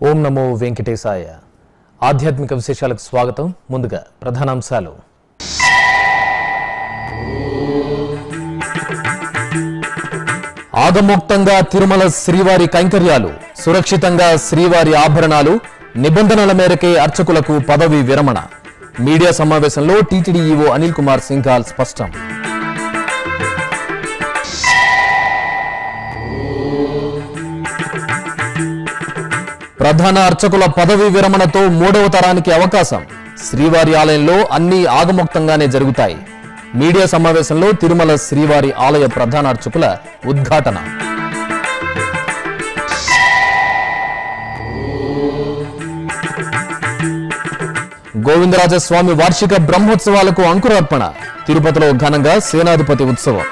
ఓం నమో వెంకటేశాయ ఆధ్యాత్మిక విశేషాలకు స్వాగతం ముందుగా ప్రధానాంశాలు ఆగమోక్తంగా తిరుమల శ్రీవారి కైంకర్యాలు సురక్షితంగా శ్రీవారి ఆభరణాలు నిబంధనల మేరకే అర్చకులకు పదవి విరమణ మీడియా సమావేశంలో టీటీడీ ఈవో అనిల్ కుమార్ సింఘాల్ స్పష్టం ప్రధాన అర్చకుల పదవి విరమణతో మూడవ తరానికి అవకాశం శ్రీవారి ఆలయంలో అన్ని ఆగమోక్తంగానే జరుగుతాయి మీడియా సమావేశంలో తిరుమల శ్రీవారి ఆలయ ప్రధాన అర్చకుల ఉద్ఘాటన గోవిందరాజస్వామి వార్షిక బ్రహ్మోత్సవాలకు అంకురార్పణ తిరుపతిలో ఘనంగా సేనాధిపతి ఉత్సవం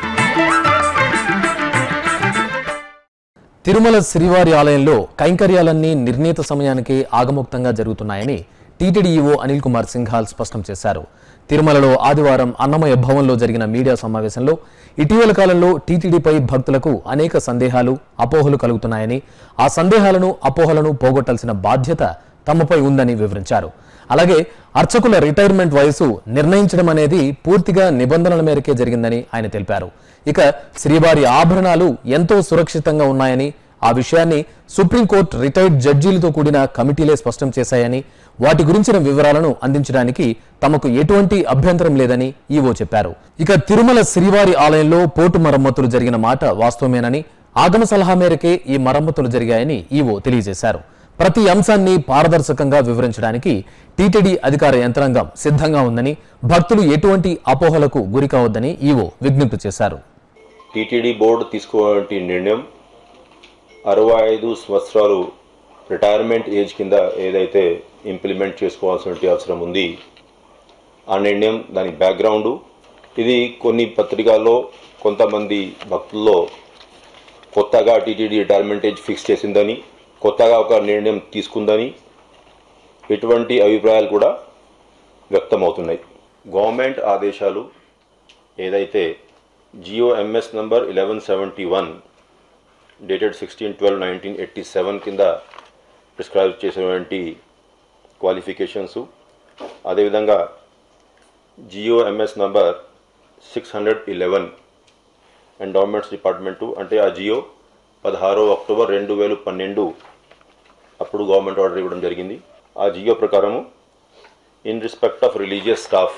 తిరుమల శ్రీవారి ఆలయంలో కైంకర్యాలన్నీ నిర్ణీత సమయానికి ఆగమోక్తంగా జరుగుతున్నాయని టీటీడీ ఈవో అనిల్ కుమార్ సింఘాల్ స్పష్టం చేశారు తిరుమలలో ఆదివారం అన్నమయ భవన్లో జరిగిన మీడియా సమావేశంలో ఇటీవల కాలంలో టీటీడీపై భక్తులకు అనేక సందేహాలు అపోహలు కలుగుతున్నాయని ఆ సందేహాలను అపోహలను పోగొట్టాల్సిన బాధ్యత తమపై ఉందని వివరించారు అలాగే అర్చకుల రిటైర్మెంట్ వయసు నిర్ణయించడం అనేది పూర్తిగా నిబంధనల మేరకే జరిగిందని ఆయన తెలిపారు ఇక శ్రీవారి ఆభరణాలు ఎంతో సురక్షితంగా ఉన్నాయని ఆ విషయాన్ని సుప్రీంకోర్టు రిటైర్డ్ జడ్జీలతో కూడిన కమిటీలే స్పష్టం చేశాయని వాటి గురించిన వివరాలను అందించడానికి తమకు ఎటువంటి అభ్యంతరం లేదని ఈవో చెప్పారు ఇక తిరుమల శ్రీవారి ఆలయంలో పోటు మరమ్మతులు జరిగిన మాట వాస్తవమేనని ఆగమ సలహా మేరకే ఈ మరమ్మతులు జరిగాయని ఈవో తెలియజేశారు ప్రతి అంశాన్ని పారదర్శకంగా వివరించడానికి టీటీడీ అధికార యంత్రాంగం సిద్ధంగా ఉందని భక్తులు ఎటువంటి అపోహలకు గురికావద్దని ఈవో విజ్ఞప్తి చేశారు టీటీడీ బోర్డు తీసుకోవాలంటే నిర్ణయం అరవై ఐదు సంవత్సరాలు రిటైర్మెంట్ ఏజ్ కింద ఏదైతే ఇంప్లిమెంట్ చేసుకోవాల్సిన అవసరం ఉంది ఆ నిర్ణయం దాని బ్యాక్గ్రౌండు ఇది కొన్ని పత్రికల్లో కొంతమంది భక్తుల్లో కొత్తగా టీటీడీ రిటైర్మెంట్ ఏజ్ ఫిక్స్ చేసిందని కొత్తగా ఒక నిర్ణయం తీసుకుందని ఇటువంటి అభిప్రాయాలు కూడా వ్యక్తమవుతున్నాయి గవర్నమెంట్ ఆదేశాలు ఏదైతే GOMS number eleven seventy one dated sixteen twelve nineteen eighty seven కింద ప్రిస్క్రైబ్ చేసినటువంటి క్వాలిఫికేషన్స్ అదేవిధంగా GOMS number six hundred eleven endowments department అంటే ఆ జియో పదహారో అక్టోబర్ రెండు వేల పన్నెండు అప్పుడు గవర్నమెంట్ ఆర్డర్ ఇవ్వడం జరిగింది ఆ జియో ప్రకారము in respect of religious staff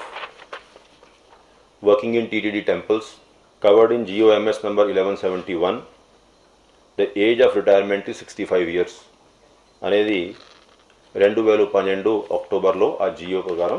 working in TTD temples covered in GOMS number 1171 the age of retirement is 65 years అనేది రెండు వేల పన్నెండు అక్టోబర్లో ఆ జియో ప్రకారం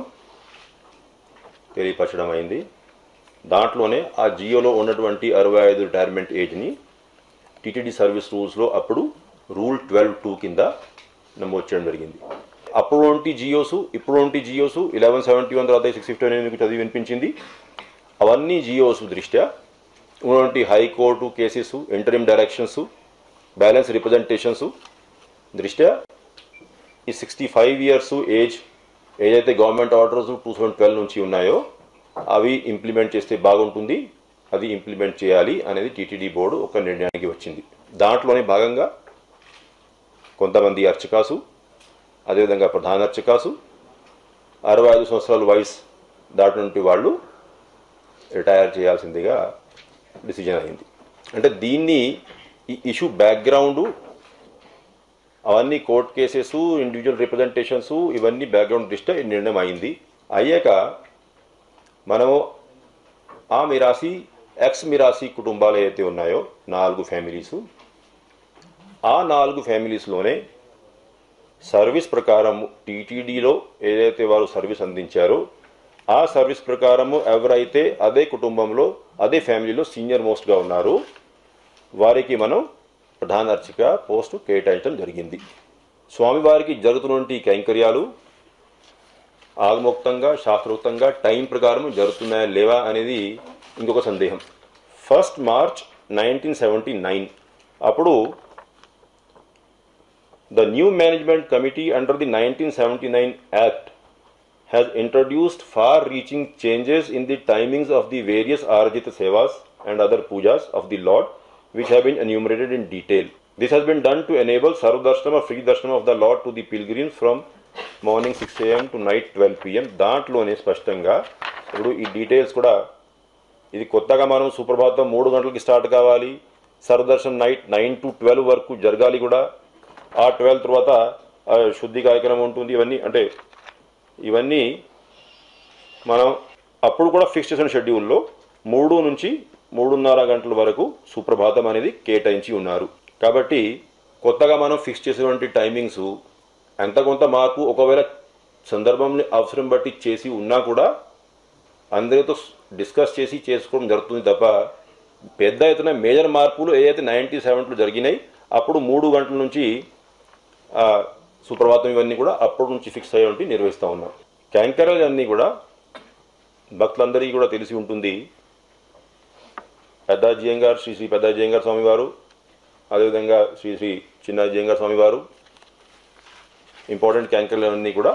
తెలియపరచడం అయింది దాంట్లోనే ఆ జియోలో ఉన్నటువంటి అరవై ఐదు రిటైర్మెంట్ ఏజ్ని టీటీడీ సర్వీస్ రూల్స్లో అప్పుడు రూల్ ట్వెల్వ్ టూ కింద నమోదు చేయడం జరిగింది అప్పుడు జియోస్ ఇప్పుడు జియోస్ ఇలెవెన్ సెవెంటీ వన్ తర్వాత సిక్స్ ఫిఫ్టీ నైన్ చదివి వినిపించింది అవన్నీ జియోస్ దృష్ట్యా ఉన్నటువంటి high court cases interim directions balance representations దృష్ట్యా ఈ సిక్స్టీ ఫైవ్ ఇయర్స్ ఏజ్ ఏదైతే government orders two thousand twelve నుంచి ఉన్నాయో అవి ఇంప్లిమెంట్ చేస్తే బాగుంటుంది అది ఇంప్లిమెంట్ చేయాలి అనేది టీటీడీ బోర్డు ఒక నిర్ణయానికి వచ్చింది దాంట్లోనే భాగంగా కొంతమంది అర్చకాసు అదేవిధంగా ప్రధాన అర్చకాసు అరవై ఐదు సంవత్సరాల వయసు దాటినటువంటి వాళ్ళు రిటైర్ చేయాల్సిందిగా డిసిజన్ అయింది అంటే దీన్ని ఈ ఇష్యూ బ్యాక్గ్రౌండ్ అవన్నీ కోర్ట్ కేసెస్ ఇండివిజువల్ రిప్రజెంటేషన్స్ ఇవన్నీ బ్యాక్గ్రౌండ్ దృష్ట్యా ఈ నిర్ణయం అయింది అయ్యాక మనము ఆ మిరాసి ఎక్స్ మిరాసి కుటుంబాలు ఏవైతే ఉన్నాయో నాలుగు ఫ్యామిలీసు ఆ నాలుగు ఫ్యామిలీస్లోనే సర్వీస్ ప్రకారం టీటీడీలో ఏదైతే వారు సర్వీస్ అందించారో ఆ సర్వీస్ ప్రకారము ఎవరైతే అదే కుటుంబంలో అదే ఫ్యామిలీలో సీనియర్ మోస్ట్గా ఉన్నారో వారికి మనం ప్రధాన అర్చక పోస్టు కేటాయించడం జరిగింది స్వామివారికి జరుగుతున్నటువంటి కైంకర్యాలు ఆగమోక్తంగా శాస్త్రోక్తంగా టైం ప్రకారం జరుగుతున్నాయా లేవా అనేది ఇంకొక సందేహం first March nineteen seventy nine అప్పుడు the new management committee under the nineteen seventy nine act has introduced far-reaching changes in the timings of the various Arjita Sevas and other pujas of the Lord, which have been enumerated in detail. This has been done to enable Sarvdarshanam or free darshanam of the Lord to the pilgrims from morning six AM to night twelve PM దాంట్లోనే స్పష్టంగా ఇప్పుడు ఈ details కూడా ఇది కొత్తగా మనం సుప్రభాతం మూడు గంటలకి స్టార్ట్ కావాలి Sarvadarshan night nine to twelve వరకు జరగాలి కూడా ఆ ట్వెల్వ్ తర్వాత ఆ, శుద్ధి కార్యక్రమం ఉంటుంది ఇవన్నీ అంటే ఇవన్నీ మనం అప్పుడు కూడా ఫిక్స్ చేసిన షెడ్యూల్లో మూడు నుంచి మూడున్నర గంటల వరకు సుప్రభాతం అనేది కేటాయించి ఉన్నారు కాబట్టి కొత్తగా మనం ఫిక్స్ చేసేటువంటి టైమింగ్స్ ఎంత కొంత మార్పు ఒకవేళ సందర్భంని అవసరం బట్టి చేసి ఉన్నా కూడా అందరితో డిస్కస్ చేసి చేసుకోవడం జరుగుతుంది తప్ప పెద్ద ఎత్తున మేజర్ మార్పులు ఏదైతే నైంటీ సెవెంట్లో జరిగినాయి అప్పుడు మూడు గంటల నుంచి ఆ, సుప్రభాతం ఇవన్నీ కూడా అప్పటి నుంచి ఫిక్స్ అయ్యి నిర్వహిస్తూ ఉన్నాం క్యాంకరల్ అన్నీ కూడా భక్తులందరికీ కూడా తెలిసి ఉంటుంది పెద్ద జియంగారు శ్రీ శ్రీ పెద్ద జియంగారు స్వామివారు అదేవిధంగా శ్రీ శ్రీ చిన్న జియంగారు స్వామివారు ఇంపార్టెంట్ క్యాంకర్లు అన్నీ కూడా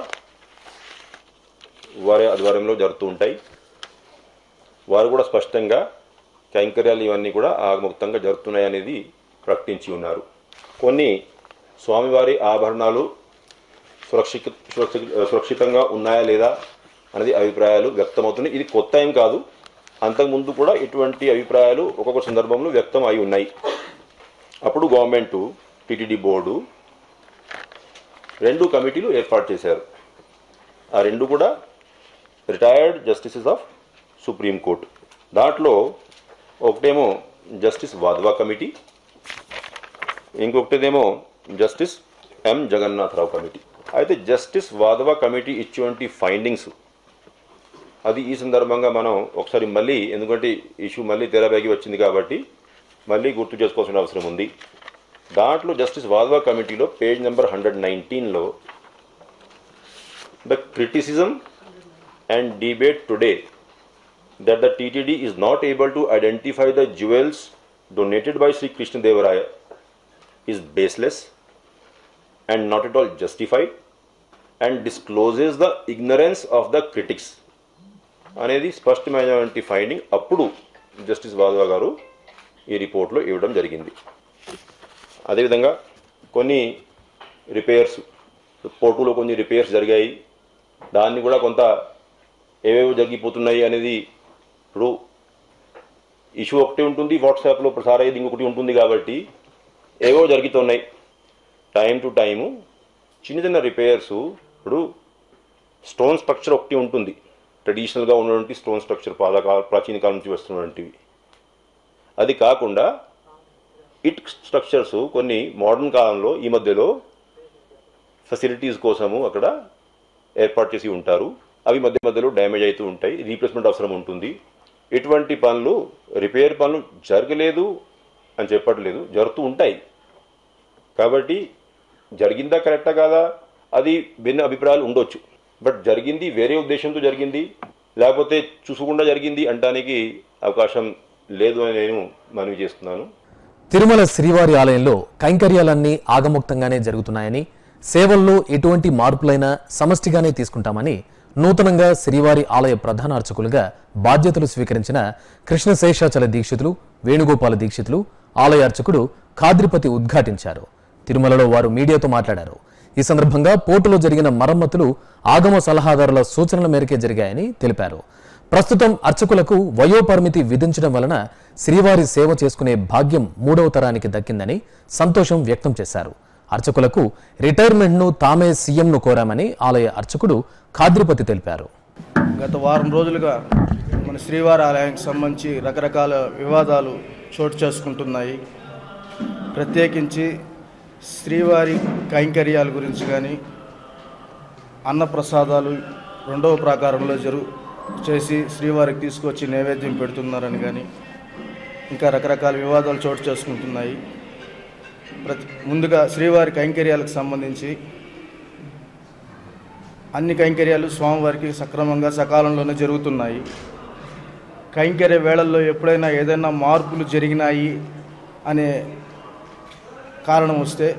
వారి ఆధ్వర్యంలో జరుగుతూ ఉంటాయి వారు కూడా స్పష్టంగా కైంకర్యాలు ఇవన్నీ కూడా ఆగముక్తంగా జరుగుతున్నాయి అనేది ప్రకటించి ఉన్నారు కొన్ని స్వామివారి ఆభరణాలు సురక్షిత సురక్షిత సురక్షితంగా ఉన్నాయా లేదా అనేది అభిప్రాయాలు వ్యక్తమవుతున్నాయి ఇది కొత్త ఏం కాదు అంతకుముందు కూడా ఇటువంటి అభిప్రాయాలు ఒక్కొక్క సందర్భంలో వ్యక్తం అయి ఉన్నాయి అప్పుడు గవర్నమెంట్ టిటిడి బోర్డు రెండు కమిటీలు ఏర్పాటు చేశారు ఆ రెండు కూడా retired justices of supreme court దాంట్లో ఒకటేమో జస్టిస్ వాద్వా కమిటీ ఇంకొకటిదేమో జస్టిస్ ఎం జగన్నాథరావు కమిటీ అయితే జస్టిస్ వాదవా కమిటీ ఇచ్చేటువంటి ఫైండింగ్స్ అది ఈ సందర్భంగా మనం ఒకసారి మళ్ళీ ఎందుకంటే ఇష్యూ మళ్ళీ తెరపైకి వచ్చింది కాబట్టి మళ్ళీ గుర్తు చేసుకోవాల్సిన అవసరం ఉంది దాంట్లో జస్టిస్ వాదవా కమిటీలో పేజ్ నెంబర్ హండ్రెడ్ నైన్టీన్లో the criticism and debate today that the TTD is not able to identify the jewels donated by Sri Krishna Devaraya is baseless and not at all justified and discloses the ignorance of the critics అనేది స్పష్టమైనటువంటి finding అప్పుడు justice వాదవా గారు ఈ రిపోర్ట్లో ఇవ్వడం జరిగింది అదేవిధంగా కొన్ని రిపేర్స్ పోర్టులో కొన్ని రిపేర్స్ జరిగాయి దాన్ని కూడా కొంత ఏవేవో జరిగిపోతున్నాయి అనేది ఇప్పుడు ఇష్యూ ఒకటి ఉంటుంది వాట్సాప్లో ప్రసారం అయ్యేది ఇంకొకటి ఉంటుంది కాబట్టి ఏవో జరుగుతున్నాయి టైం టు టైము చిన్న చిన్న రిపేర్స్ ఇప్పుడు స్టోన్ స్ట్రక్చర్ ఒకటి ఉంటుంది ట్రెడిషనల్గా ఉన్నటువంటి స్టోన్ స్ట్రక్చర్ పాతకాల ప్రాచీన కాలం నుంచి వస్తున్నటువంటివి అది కాకుండా ఇట్ స్ట్రక్చర్స్ కొన్ని మోడర్న్ కాలంలో ఈ మధ్యలో ఫెసిలిటీస్ కోసము అక్కడ ఏర్పాటు చేసి ఉంటారు అవి మధ్య మధ్యలో డ్యామేజ్ అవుతూ ఉంటాయి రీప్లేస్మెంట్ అవసరం ఉంటుంది ఇటువంటి పనులు రిపేర్ పనులు జరగలేదు అని చెప్పట్లేదు జరుగుతూ ఉంటాయి కాబట్టి జరిగిందా కరెక్టా కాదా అది భిన్న అభిప్రాయాలు ఉండొచ్చు బట్ జరిగింది వేరే ఉద్దేశంతో జరిగింది లేకపోతే చూసకుండా జరిగింది అంటానికి అవకాశం లేదు అని నేను మనవి చేస్తున్నాను తిరుమల శ్రీవారి ఆలయంలో కైంకర్యాలన్నీ ఆగముక్తంగానే జరుగుతున్నాయని సేవల్లో ఎటువంటి మార్పులైనా సమష్టిగానే తీసుకుంటామని నూతనంగా శ్రీవారి ఆలయ ప్రధాన అర్చకులుగా బాధ్యతలు స్వీకరించిన కృష్ణశేషాచల దీక్షితులు వేణుగోపాల దీక్షితులు ఆలయ అర్చకుడు ఖాద్రిపతి ఉద్ఘాటించారు తిరుమలలో వారు మీడియాతో మాట్లాడారు ఈ సందర్భంగా పోర్టులో జరిగిన మరమ్మతులు ఆగమ సలహాదారుల సూచనల మేరకే జరిగాయని తెలిపారు ప్రస్తుతం అర్చకులకు వయోపరిమితి విధించడం వలన శ్రీవారి సేవ చేసుకునే భాగ్యం మూడవ తరానికి దక్కిందని సంతోషం వ్యక్తం చేశారు అర్చకులకు రిటైర్మెంట్ను తామే సీఎంను కోరామని ఆలయ అర్చకుడు ఖాద్రిపతి తెలిపారు గత వారం రోజులుగా మన శ్రీవారి ఆలయానికి సంబంధించి రకరకాల వివాదాలు చోటు చేసుకుంటున్నాయి ప్రత్యేకించి శ్రీవారి కైంకర్యాల గురించి కానీ అన్నప్రసాదాలు రెండవ ప్రాకారంలో జరు చేసి శ్రీవారికి తీసుకొచ్చి నైవేద్యం పెడుతున్నారని కానీ ఇంకా రకరకాల వివాదాలు చోటు చేసుకుంటున్నాయి ప్రతి ముందుగా శ్రీవారి కైంకర్యాలకు సంబంధించి అన్ని కైంకర్యాలు స్వామివారికి సక్రమంగా సకాలంలోనే జరుగుతున్నాయి కైంకర్య వేళల్లో ఎప్పుడైనా ఏదైనా మార్పులు జరిగినాయి అనే కారణం వస్తే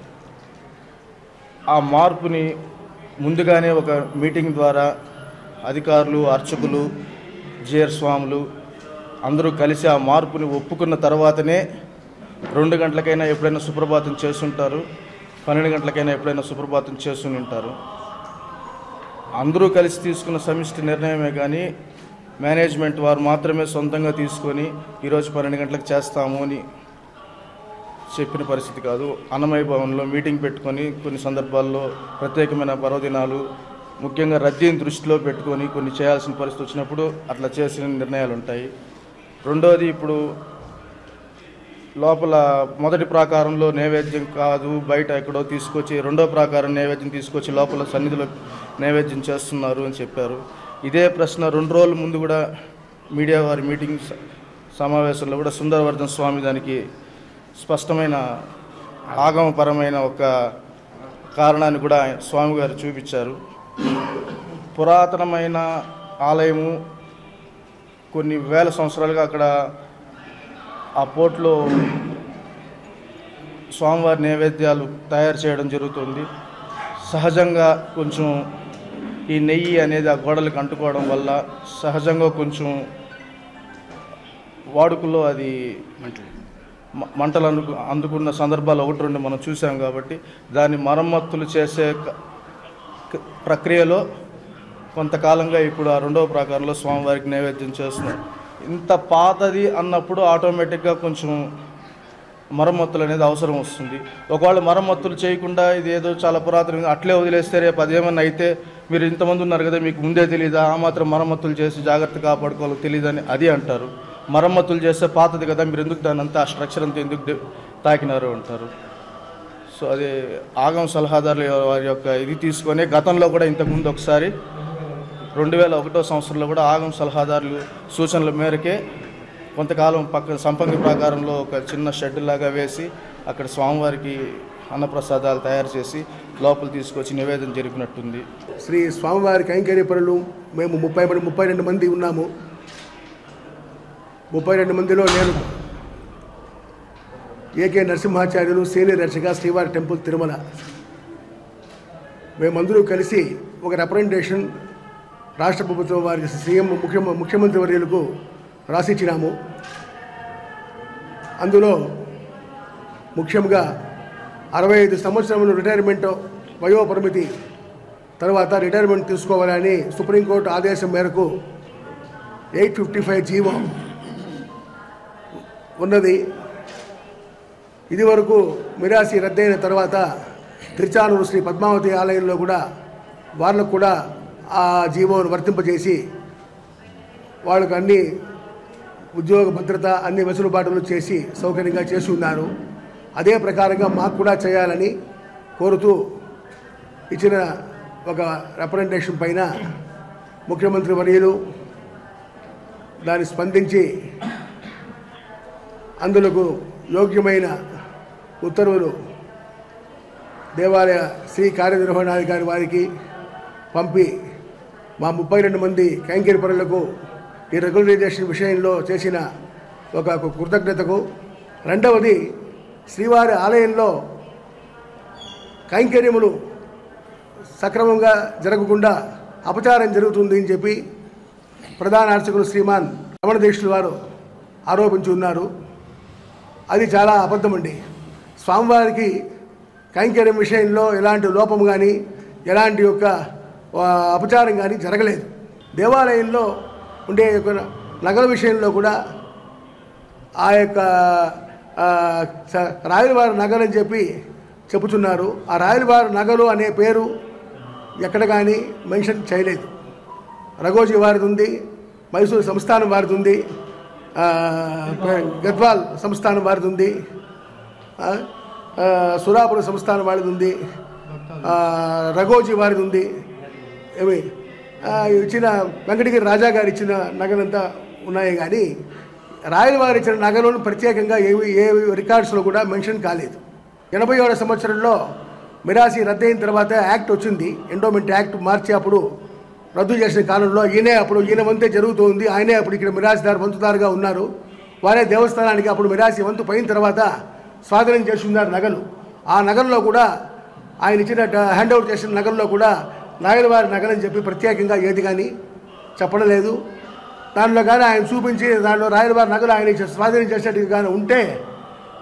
ఆ మార్పుని ముందుగానే ఒక మీటింగ్ ద్వారా అధికారులు అర్చకులు జేర్ స్వాములు అందరూ కలిసి ఆ మార్పుని ఒప్పుకున్న తర్వాతనే రెండు గంటలకైనా ఎప్పుడైనా సుప్రభాతం చేస్తుంటారు పన్నెండు గంటలకైనా ఎప్పుడైనా సుప్రభాతం చేస్తూనే ఉంటారు అందరూ కలిసి తీసుకున్న సమిష్టి నిర్ణయమే కానీ మేనేజ్మెంట్ వారు మాత్రమే సొంతంగా తీసుకొని ఈరోజు పన్నెండు గంటలకు చేస్తాము అని చెప్పిన పరిస్థితి కాదు అన్నమయ్య భవన్లో మీటింగ్ పెట్టుకొని కొన్ని సందర్భాల్లో ప్రత్యేకమైన పర్వదినాలు ముఖ్యంగా రద్దీని దృష్టిలో పెట్టుకొని కొన్ని చేయాల్సిన పరిస్థితి వచ్చినప్పుడు అట్లా చేసిన నిర్ణయాలు ఉంటాయి రెండోది ఇప్పుడు లోపల మొదటి ప్రాకారంలో నైవేద్యం కాదు బయట ఎక్కడో తీసుకొచ్చి రెండో ప్రాకారం నైవేద్యం తీసుకొచ్చి లోపల సన్నిధిలో నైవేద్యం చేస్తున్నారు అని చెప్పారు ఇదే ప్రశ్న రెండు రోజుల ముందు కూడా మీడియా వారి మీటింగ్ స- సమావేశంలో కూడా సుందరవర్ధన్ స్వామి దానికి స్పష్టమైన ఆగమపరమైన ఒక కారణాన్ని కూడా ఆయన స్వామి గారు చూపించారు పురాతనమైన ఆలయము కొన్ని వేల సంవత్సరాలుగా అక్కడ ఆ పోర్ట్లో స్వామివారి నైవేద్యాలు తయారు చేయడం జరుగుతుంది సహజంగా కొంచెం ఈ నెయ్యి అనేది ఆ గోడలకు అంటుకోవడం వల్ల సహజంగా కొంచెం వాడుకలో అది మ- మంటలు అందుకు అందుకున్న సందర్భాలు ఒకటి రెండు మనం చూసాం కాబట్టి దాన్ని మరమ్మతులు చేసే క- క- ప్రక్రియలో కొంతకాలంగా ఇప్పుడు ఆ రెండవ ప్రకారంలో స్వామివారికి నైవేద్యం చేస్తున్నారు ఇంత పాతది అన్నప్పుడు ఆటోమేటిక్గా కొంచెం మరమ్మతులు అనేది అవసరం వస్తుంది ఒకవేళ మరమ్మతులు చేయకుండా ఇది ఏదో చాలా పురాతన అట్లే వదిలేస్తే రేపు అదేమన్నా అయితే మీరు ఇంతమంది ఉన్నారు కదా మీకు ముందే తెలియదా ఆ మాత్రం మరమ్మతులు చేసి జాగ్రత్త కాపాడుకోవాలో తెలియదని అది అంటారు మరమ్మతులు చేస్తే పాతది కదా మీరు ఎందుకు దాని అంతా ఆ స్ట్రక్చర్ అంతా ఎందుకు దే- తాకినారు అంటారు సో అదే ఆగమ సలహాదారుల వారి యొక్క ఇది తీసుకొని గతంలో కూడా ఇంతకుముందు ఒకసారి రెండు వేల ఒకటో సంవత్సరంలో కూడా ఆగమ సలహాదారులు సూచనల మేరకే కొంతకాలం పక్క సంపంగి ప్రాకారంలో ఒక చిన్న షెడ్ లాగా వేసి అక్కడ స్వామివారికి అన్నప్రసాదాలు తయారు చేసి లోపల తీసుకొచ్చి నివేదన జరిపినట్టుంది శ్రీ స్వామివారి కైంకర్య పనులు మేము ముప్పై మంది ముప్పై రెండు మంది ఉన్నాము ముప్పై రెండు మందిలో నేను ఏకే నరసింహాచార్యులు సీనియర్ దర్శక శ్రీవారి టెంపుల్ తిరుమల మేమందరూ కలిసి ఒక రిప్రజెంటేషన్ రాష్ట్ర ప్రభుత్వం వారికి సీఎం ముఖ్య ముఖ్యమంత్రి వర్యులకు రాసిచ్చినాము అందులో ముఖ్యంగా అరవై ఐదు సంవత్సరములు రిటైర్మెంట్ వయోపరిమితి తర్వాత రిటైర్మెంట్ తీసుకోవాలని సుప్రీంకోర్టు ఆదేశం మేరకు ఎయిట్ ఫిఫ్టీ ఫైవ్ జీవో ఉన్నది ఇది వరకు మిరాసి రద్దయిన తర్వాత తిరుచానూరు శ్రీ పద్మావతి ఆలయంలో కూడా వాళ్ళకు కూడా ఆ జీవోను వర్తింపజేసి వాళ్ళకు అన్ని ఉద్యోగ భద్రత అన్ని వెసులుబాటులు చేసి సౌకర్యంగా చేసి ఉన్నారు అదే ప్రకారంగా మాకు కూడా చేయాలని కోరుతూ ఇచ్చిన ఒక రిప్రజెంటేషన్ పైన ముఖ్యమంత్రి వర్యులు దాన్ని స్పందించి అందులకు యోగ్యమైన ఉత్తర్వులు దేవాలయ శ్రీ కార్యనిర్వహణాధికారి వారికి పంపి మా ముప్పై రెండు మంది కైంకర్య పనులకు ఈ రెగ్యులరైజేషన్ విషయంలో చేసిన ఒక కృతజ్ఞతకు రెండవది శ్రీవారి ఆలయంలో కైంకర్యములు సక్రమంగా జరగకుండా అపచారం జరుగుతుంది అని చెప్పి ప్రధాన అర్చకులు శ్రీమాన్ రమణ దీక్షులు వారు ఆరోపించి ఉన్నారు అది చాలా అబద్ధమండి స్వామివారికి కైంకర్యం విషయంలో ఎలాంటి లోపం కానీ ఎలాంటి యొక్క ఆ, అపచారం కానీ జరగలేదు దేవాలయంలో ఉండే యొక్క నగల విషయంలో కూడా ఆ యొక్క ఆ, స- రాయలవారి నగలు అని చెప్పి చెబుతున్నారు ఆ రాయలవారి నగలు అనే పేరు ఎక్కడ కానీ మెన్షన్ చేయలేదు రఘోజీ వారిది ఉంది మైసూరు సంస్థానం వారిది ఉంది ఆ, గద్వాల్ సంస్థానం వారిది ఉంది ఆ, ఆ, సురాపురం సంస్థానం వారిది ఉంది ఆ, రఘోజీ వారిది ఉంది ఏమి ఆ, ఇచ్చిన వెంకటగిరి రాజా గారు ఇచ్చిన నగలంతా ఉన్నాయి కానీ రాయల వారు ఇచ్చిన నగలను ప్రత్యేకంగా ఏవి ఏ రికార్డ్స్లో కూడా మెన్షన్ కాలేదు ఎనభై ఏడో సంవత్సరంలో మిరాసి రద్దయిన తర్వాత యాక్ట్ వచ్చింది ఎండోమెంట్ యాక్ట్ మార్చి అప్పుడు రద్దు చేసిన కాలంలో ఈయనే అప్పుడు ఈయన వంతే జరుగుతుంది ఆయనే అప్పుడు ఇక్కడ మిరాసిదారు వంతుదారుగా ఉన్నారు వారే దేవస్థానానికి అప్పుడు మిరాసి వంతు పోయిన తర్వాత స్వాధీనం చేసి ఉన్నారు నగలు ఆ నగల్లో కూడా ఆయన ఇచ్చిన హ్యాండ్ ఓవర్ చేసిన నగల్లో కూడా నాయల వారి నగలని చెప్పి ప్రత్యేకంగా ఏది కానీ చెప్పడం లేదు దానిలో కానీ ఆయన చూపించి దానిలో రాయల వారి నగలు ఆయన స్వాధీనం చేసేట్టుగా కానీ ఉంటే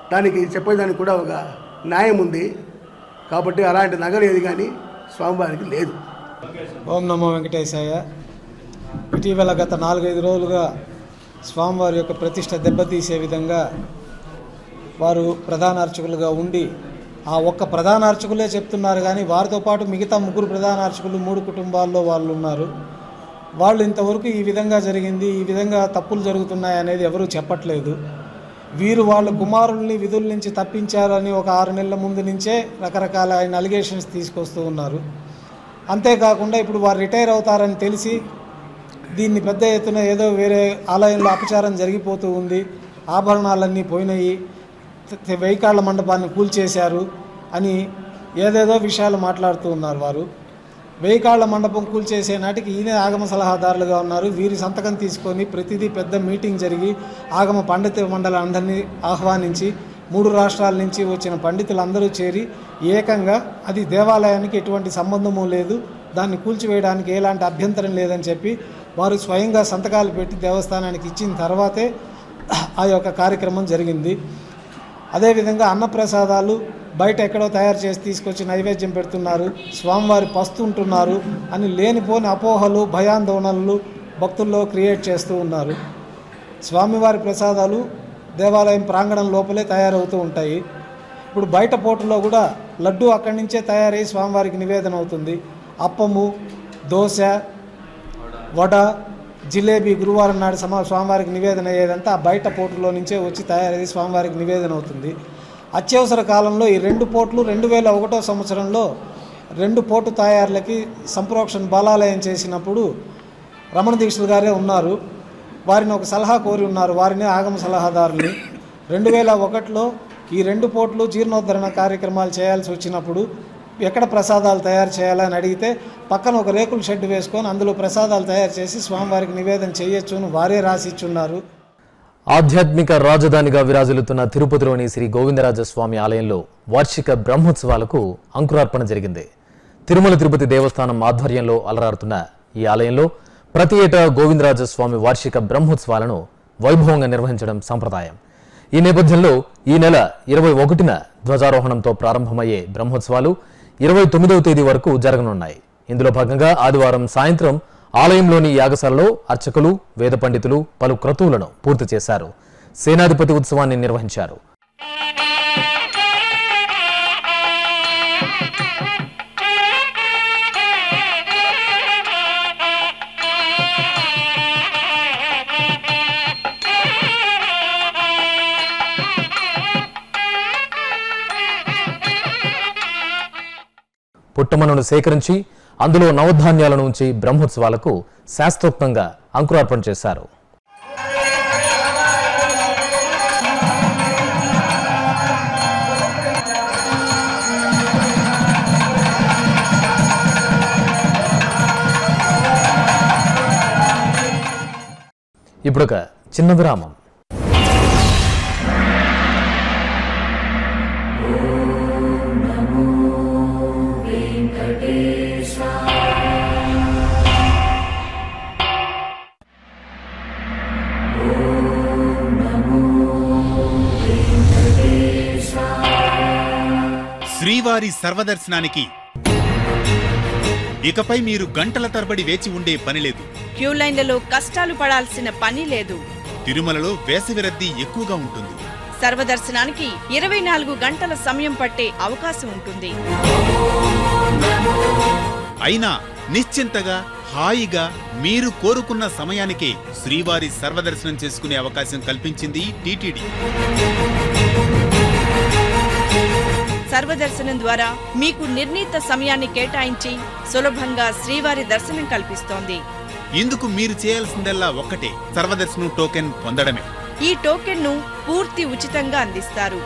దానికి చెప్పేదానికి కూడా ఒక న్యాయం ఉంది కాబట్టి అలాంటి నగలు ఏది కానీ స్వామివారికి లేదు ఓం నమో వెంకటేశాయ ఇటీవల గత నాలుగైదు రోజులుగా స్వామివారి యొక్క ప్రతిష్ట దెబ్బతీసే విధంగా వారు ప్రధాన అర్చకులుగా ఉండి ఆ ఒక్క ప్రధాన అర్చకులే చెప్తున్నారు కానీ వారితో పాటు మిగతా ముగ్గురు ప్రధాన అర్చకులు మూడు కుటుంబాల్లో వాళ్ళు ఉన్నారు వాళ్ళు ఇంతవరకు ఈ విధంగా జరిగింది ఈ విధంగా తప్పులు జరుగుతున్నాయి అనేది ఎవరూ చెప్పట్లేదు వీరు వాళ్ళ కుమారుల్ని విధుల నుంచి తప్పించారని ఒక ఆరు నెలల ముందు నుంచే రకరకాల ఆయన అలిగేషన్స్ తీసుకొస్తూ ఉన్నారు అంతేకాకుండా ఇప్పుడు వారు రిటైర్ అవుతారని తెలిసి దీన్ని పెద్ద ఎత్తున ఏదో వేరే ఆలయంలో అపచారం జరిగిపోతూ ఉంది ఆభరణాలన్నీ పోయినాయి త- వెయ్యికాళ్ళ మండపాన్ని కూల్చేశారు అని ఏదేదో విషయాలు మాట్లాడుతూ ఉన్నారు వారు వెయ్యికాళ్ళ మండపం కూల్చేసే నాటికి ఈయన ఆగమ సలహాదారులుగా ఉన్నారు వీరి సంతకం తీసుకొని ప్రతిదీ పెద్ద మీటింగ్ జరిగి ఆగమ పండిత మండలి అందరినీ ఆహ్వానించి మూడు రాష్ట్రాల నుంచి వచ్చిన పండితులందరూ చేరి ఏకంగా అది దేవాలయానికి ఎటువంటి సంబంధము లేదు దాన్ని కూల్చివేయడానికి ఎలాంటి అభ్యంతరం లేదని చెప్పి వారు స్వయంగా సంతకాలు పెట్టి దేవస్థానానికి ఇచ్చిన తర్వాతే ఆ యొక్క కార్యక్రమం జరిగింది అదేవిధంగా అన్నప్రసాదాలు బయట ఎక్కడో తయారు చేసి తీసుకొచ్చి నైవేద్యం పెడుతున్నారు స్వామివారి పస్తుంటున్నారు అని లేనిపోని అపోహలు భయాందోళనలు భక్తుల్లో క్రియేట్ చేస్తూ ఉన్నారు స్వామివారి ప్రసాదాలు దేవాలయం ప్రాంగణం లోపలే తయారవుతూ ఉంటాయి ఇప్పుడు బయట పోటులో కూడా లడ్డు అక్కడి నుంచే తయారై స్వామివారికి నివేదన అవుతుంది అప్పము దోశ వడ జిలేబీ గురువారం నాడు సమా స్వామివారికి నివేదన అయ్యేదంతా ఆ బయట పోటులో నుంచే వచ్చి తయారయ్యి స్వామివారికి నివేదన అవుతుంది అత్యవసర కాలంలో ఈ రెండు పోట్లు రెండు వేల ఒకటో సంవత్సరంలో రెండు పోటు తయారులకి సంప్రోక్షణ బాలాలయం చేసినప్పుడు రమణ దీక్షలు గారే ఉన్నారు వారిని ఒక సలహా కోరి ఉన్నారు వారిని ఆగమ సలహాదారుని రెండు వేల ఒకటిలో ఈ రెండు పోట్లు జీర్ణోద్ధరణ కార్యక్రమాలు చేయాల్సి వచ్చినప్పుడు ఎక్కడ ప్రసాదాలు తయారు చేయాలని అడిగితే పక్కన ఒక రేకుల షెడ్ వేసుకొని అందులో ప్రసాదాలు తయారు చేసి స్వామివారికి నివేదన చేయొచ్చు అని వారే రాసి ఇచ్చున్నారు ఆధ్యాత్మిక రాజధానిగా విరాజిల్లుతున్న తిరుపతిలోని శ్రీ గోవిందరాజస్వామి ఆలయంలో వార్షిక బ్రహ్మోత్సవాలకు అంకురార్పణ జరిగింది తిరుమల తిరుపతి దేవస్థానం ఆధ్వర్యంలో అలరారుతున్న ఈ ఆలయంలో ప్రతి ఏటా గోవిందరాజస్వామి వార్షిక బ్రహ్మోత్సవాలను వైభవంగా నిర్వహించడం సంప్రదాయం ఈ నేపథ్యంలో ఈ నెల ఇరవై ఒకటిన ధ్వజారోహణంతో ప్రారంభమయ్యే బ్రహ్మోత్సవాలు ఇరవై తొమ్మిదవ తేదీ వరకు జరగనున్నాయి ఇందులో భాగంగా ఆదివారం సాయంత్రం ఆలయంలోని యాగశాలలో అర్చకులు వేద పండితులు పలు క్రతువులను పూర్తి చేశారు సేనాధిపతి ఉత్సవాన్ని నిర్వహించారు పుట్టమనును సేకరించి అందులో నవధాన్యాలను ఉంచి బ్రహ్మోత్సవాలకు శాస్త్రోక్తంగా అంకురార్పణ చేశారు ఇప్పుడొక చిన్న విరామం శ్రీవారి సర్వదర్శనానికి ఇకపై మీరు గంటల తరబడి వేచి ఉండే పని లేదు క్యూ లైన్లలో కష్టాలు పడాల్సిన పని లేదు తిరుమలలో వేసవి రద్దీ ఎక్కువగా ఉంటుంది సర్వదర్శనానికి ఇరవై నాలుగు గంటల సమయం పట్టే అవకాశం ఉంటుంది అయినా నిశ్చింతగా హాయిగా మీరు కోరుకున్న సమయానికే శ్రీవారి సర్వదర్శనం చేసుకునే అవకాశం కల్పించింది టీటీడీ సర్వదర్శనం ద్వారా మీకు నిర్ణీత సమయాన్ని కేటాయించి సులభంగా శ్రీవారి దర్శనం కల్పిస్తోంది ఇందుకు మీరు చేయాల్సిందల్లా ఒక్కటే సర్వదర్శనం టోకెన్ పొందడమే ఈ టోకెన్ను పూర్తి ఉచితంగా అందిస్తారు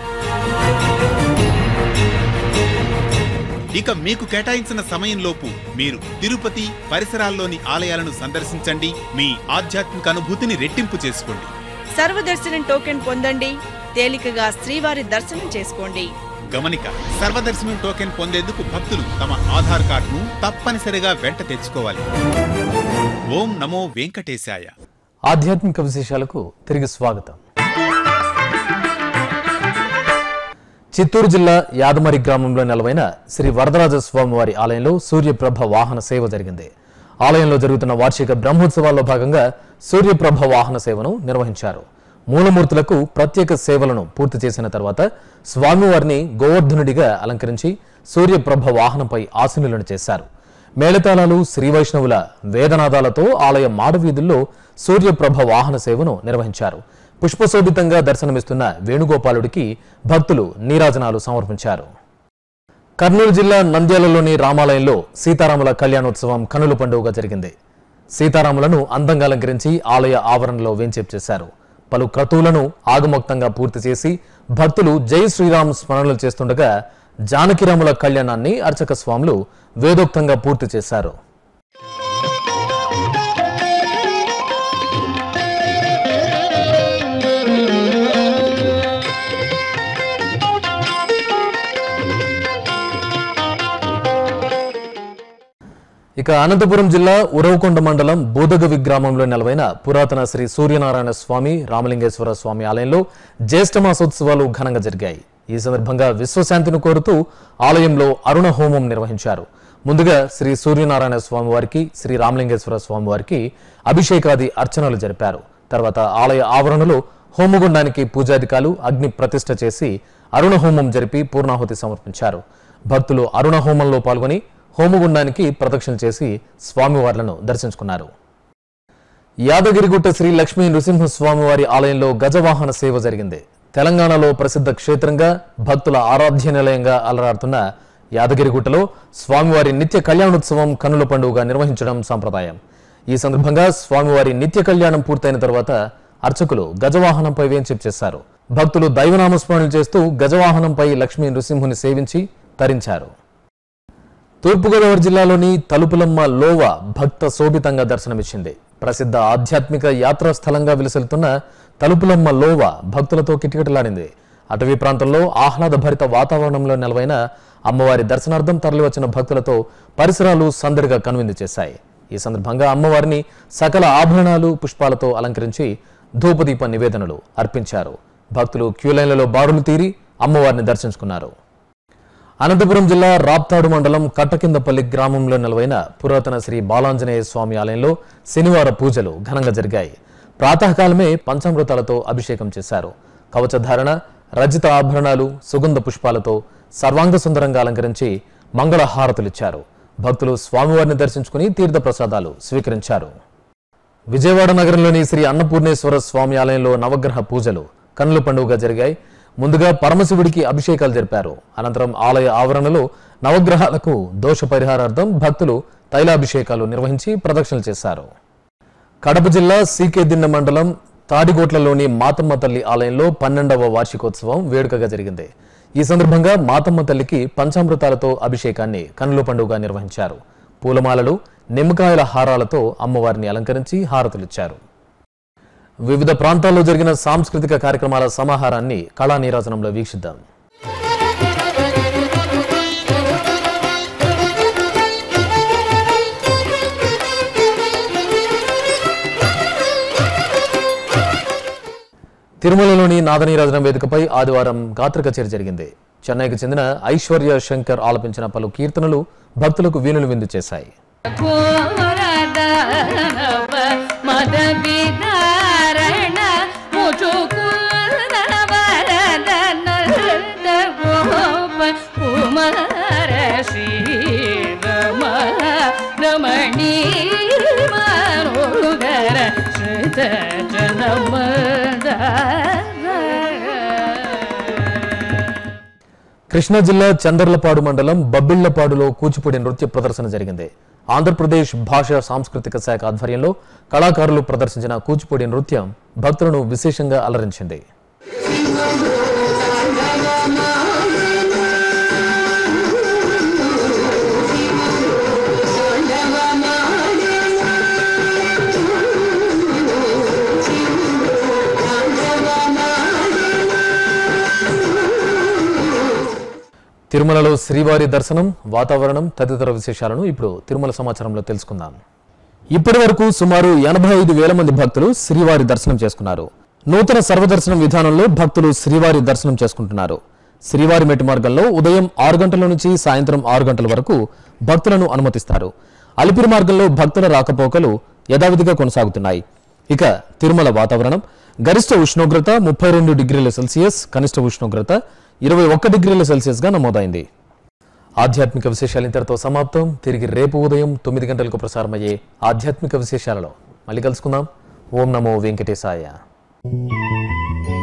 ఇక మీకు కేటాయించిన సమయంలోపు మీరు తిరుపతి పరిసరాల్లోని ఆలయాలను సందర్శించండి మీ ఆధ్యాత్మిక అనుభూతిని రెట్టింపు చేసుకోండి సర్వదర్శనం టోకెన్ పొందండి తేలికగా శ్రీవారి దర్శనం చేసుకోండి గమనిక సర్వదర్శనం టోకెన్ పొందేందుకు భక్తులు తమ ఆధార్ కార్డును తప్పనిసరిగా వెంట తెచ్చుకోవాలి ఓం నమో వెంకటేశాయ ఆధ్యాత్మిక విశేషాలకు తిరిగి స్వాగతం చిత్తూరు జిల్లా యాదమరి గ్రామంలో నెలవైన శ్రీ వరదరాజ స్వామివారి ఆలయంలో సూర్యప్రభ వాహన సేవ జరిగింది ఆలయంలో జరుగుతున్న వార్షిక బ్రహ్మోత్సవాల్లో భాగంగా సూర్యప్రభ వాహన సేవను నిర్వహించారు మూలమూర్తులకు ప్రత్యేక సేవలను పూర్తి చేసిన తర్వాత స్వామివారిని గోవర్ధనుడిగా అలంకరించి సూర్యప్రభ వాహనంపై ఆసీనులను చేశారు మేళతాళాలు శ్రీవైష్ణవుల వేదనాదాలతో ఆలయ మాడవీధుల్లో సూర్యప్రభ వాహన సేవను నిర్వహించారు పుష్పశోభితంగా దర్శనమిస్తున్న వేణుగోపాలుడికి భక్తులు నీరాజనాలు సమర్పించారు కర్నూలు జిల్లా నంద్యాలలోని రామాలయంలో సీతారాముల కళ్యాణోత్సవం కనుల పండుగగా జరిగింది సీతారాములను అందంగా అలంకరించి ఆలయ ఆవరణలో వేంచేపు చేశారు పలు క్రతువులను ఆగమోక్తంగా పూర్తి చేసి భక్తులు జై శ్రీరామ్ స్మరణలు చేస్తుండగా జానకిరాముల కళ్యాణాన్ని అర్చక స్వాములు వేదోక్తంగా పూర్తి చేశారు ఇక అనంతపురం జిల్లా ఉరవకొండ మండలం బూదగవి గ్రామంలో నెలవైన పురాతన శ్రీ సూర్యనారాయణ స్వామి రామలింగేశ్వర స్వామి ఆలయంలో జ్యేష్ఠ మాసోత్సవాలు ఘనంగా జరిగాయి ఈ సందర్భంగా విశ్వశాంతిని కోరుతూ ఆలయంలో అరుణ హోమం నిర్వహించారు ముందుగా శ్రీ సూర్యనారాయణ స్వామి వారికి శ్రీ రామలింగేశ్వర స్వామి వారికి అభిషేకాది అర్చనలు జరిపారు తర్వాత ఆలయ ఆవరణలో హోమగుండానికి పూజాధికాలు అగ్ని ప్రతిష్ఠ చేసి అరుణ హోమం జరిపి పూర్ణాహుతి సమర్పించారు భక్తులు అరుణ హోమంలో పాల్గొని హోమగుండానికి ప్రదక్షిణ చేసి స్వామివార్లను దర్శించుకున్నారు యాదగిరిగుట్ట శ్రీ లక్ష్మీ నృసింహస్వామివారి ఆలయంలో గజవాహన సేవ జరిగింది తెలంగాణలో ప్రసిద్ధ క్షేత్రంగా భక్తుల ఆరాధ్య నిలయంగా అలరాడుతున్న యాదగిరిగుట్టలో స్వామివారి నిత్య కళ్యాణోత్సవం కన్నుల పండుగగా నిర్వహించడం సంప్రదాయం ఈ సందర్భంగా స్వామివారి నిత్య కళ్యాణం పూర్తయిన తర్వాత అర్చకులు గజవాహనంపై వేంచేపు చేశారు భక్తులు దైవనామస్మరణలు చేస్తూ గజవాహనంపై లక్ష్మీ నృసింహుని సేవించి తరించారు తూర్పుగోదావరి జిల్లాలోని తలుపులమ్మ లోవ భక్త శోభితంగా దర్శనమిచ్చింది ప్రసిద్ధ ఆధ్యాత్మిక యాత్రా స్థలంగా విలసిల్లుతున్న తలుపులమ్మ లోవ భక్తులతో కిటకిటలాడింది అటవీ ప్రాంతంలో ఆహ్లాదభరిత వాతావరణంలో నెలవైన అమ్మవారి దర్శనార్థం తరలివచ్చిన భక్తులతో పరిసరాలు సందడిగా కనువిందు చేశాయి ఈ సందర్భంగా అమ్మవారిని సకల ఆభరణాలు పుష్పాలతో అలంకరించి ధూపదీప నివేదనలు అర్పించారు భక్తులు క్యూలైన్లలో బారులు తీరి అమ్మవారిని దర్శించుకున్నారు అనంతపురం జిల్లా రాప్తాడు మండలం కట్టకిందపల్లి గ్రామంలో నెలవైన పురాతన శ్రీ బాలాంజనేయ స్వామి ఆలయంలో శనివార పూజలు ఘనంగా జరిగాయి ప్రాతకాలమే పంచామృతాలతో అభిషేకం చేశారు కవచధారణ రజిత ఆభరణాలు సుగంధ పుష్పాలతో సర్వాంగ సుందరంగా అలంకరించి మంగళ హారతులిచ్చారు భక్తులు స్వామివారిని దర్శించుకుని తీర్థ ప్రసాదాలు స్వీకరించారు విజయవాడ నగరంలోని శ్రీ అన్నపూర్ణేశ్వర స్వామి ఆలయంలో నవగ్రహ పూజలు కన్నుల పండుగగా జరిగాయి ముందుగా పరమశివుడికి అభిషేకాలు జరిపారు అనంతరం ఆలయ ఆవరణలో నవగ్రహాలకు దోష పరిహారార్థం భక్తులు తైలాభిషేకాలు నిర్వహించి ప్రదక్షిణలు చేశారు కడప జిల్లా సీకేదిన్న మండలం తాడిగోట్లలోని మాతమ్మ తల్లి ఆలయంలో పన్నెండవ వార్షికోత్సవం వేడుకగా జరిగింది ఈ సందర్భంగా మాతమ్మ తల్లికి పంచామృతాలతో అభిషేకాన్ని కన్నుల పండుగ నిర్వహించారు పూలమాలలు నిమ్మకాయల హారాలతో అమ్మవారిని అలంకరించి హారతులిచ్చారు వివిధ ప్రాంతాల్లో జరిగిన సాంస్కృతిక కార్యక్రమాల సమాహారాన్ని కళా నీరాజనంలో వీక్షిద్దాం తిరుమలలోని నాదనీరాజనం వేదికపై ఆదివారం గాత్ర కచేరి జరిగింది చెన్నైకి చెందిన ఐశ్వర్య శంకర్ ఆలపించిన పలు కీర్తనలు భక్తులకు వీణులు విందు చేశాయి ఘోరదానవ మద విదారణ ముచుకుల వరద నంద గోప కుమార శ్రీరమ రమణీ మనోదర శ్రుత జనమద కృష్ణా జిల్లా చందర్లపాడు మండలం బబ్బిళ్లపాడులో కూచిపూడి నృత్య ప్రదర్శన జరిగింది ఆంధ్రప్రదేశ్ భాషా సాంస్కృతిక శాఖ ఆధ్వర్యంలో కళాకారులు ప్రదర్శించిన కూచిపూడి నృత్యం భక్తులను విశేషంగా అలరించింది తిరుమలలో శ్రీవారి దర్శనం వాతావరణం తదితర విశేషాలను ఇప్పుడు తిరుమల సమాచారంలో తెలుసుకుందాం ఇప్పటి వరకు సుమారు ఎనభై ఐదు వేల మంది భక్తులు శ్రీవారి దర్శనం చేసుకున్నారు నూతన సర్వదర్శనం విధానంలో భక్తులు శ్రీవారి దర్శనం చేసుకుంటున్నారు శ్రీవారి మెట్టు మార్గంలో ఉదయం ఆరు గంటల నుంచి సాయంత్రం ఆరు గంటల వరకు భక్తులను అనుమతిస్తారు అలిపిరి మార్గంలో భక్తుల రాకపోకలు యథావిధిగా కొనసాగుతున్నాయి ఇక తిరుమల వాతావరణం గరిష్ట ఉష్ణోగ్రత ముప్పై రెండు డిగ్రీల సెల్సియస్ కనిష్ట ఉష్ణోగ్రత ఇరవై ఒక్క డిగ్రీల సెల్సియస్ గా నమోదైంది ఆధ్యాత్మిక విశేషాలు ఇంతటితో సమాప్తం తిరిగి రేపు ఉదయం తొమ్మిది గంటలకు ప్రసారమయ్యే ఆధ్యాత్మిక విశేషాలలో మళ్ళీ కలుసుకుందాం ఓం నమో వెంకటేశాయ